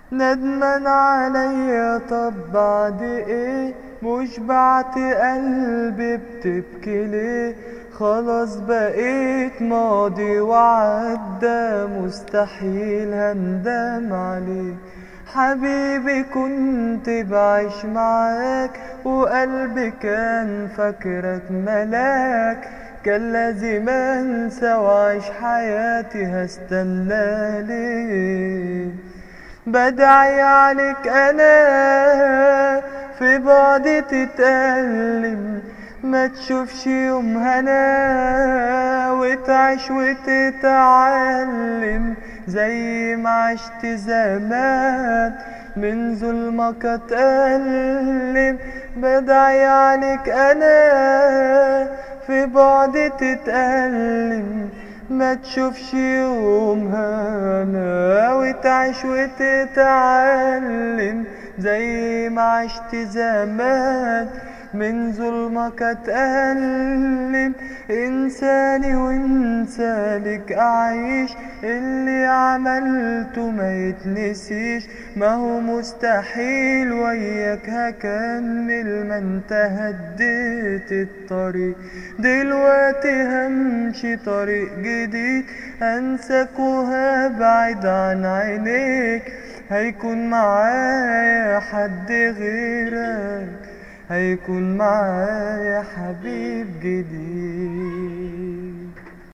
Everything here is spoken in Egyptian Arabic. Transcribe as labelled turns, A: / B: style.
A: ندمان عليا طب بعد ايه مش بعت قلبي بتبكي ليه خلاص بقيت ماضي وعدى مستحيل هندم عليه حبيبي كنت بعيش معاك وقلبي كان فاكرك ملاك كان لازم انسى واعيش حياتي هستنى ليه بدعي عليك انا في بعد تتألم ما تشوفش يوم هنا وتعيش وتتعلم زي ما عشت زمان من ظلمك اتألم بدعي عليك انا في بعد تتألم ما تشوفش يوم هنا وتعيش وتتعلم زي ما عشت زمان من ظلمك اتألم انساني وانسالك اعيش اللي عملته ما يتنسيش ما هو مستحيل وياك هكمل ما انت هديت الطريق دلوقتي همشي طريق جديد انساك وهبعد عن عينيك هيكون معايا حد غيرك هيكون معايا حبيب جديد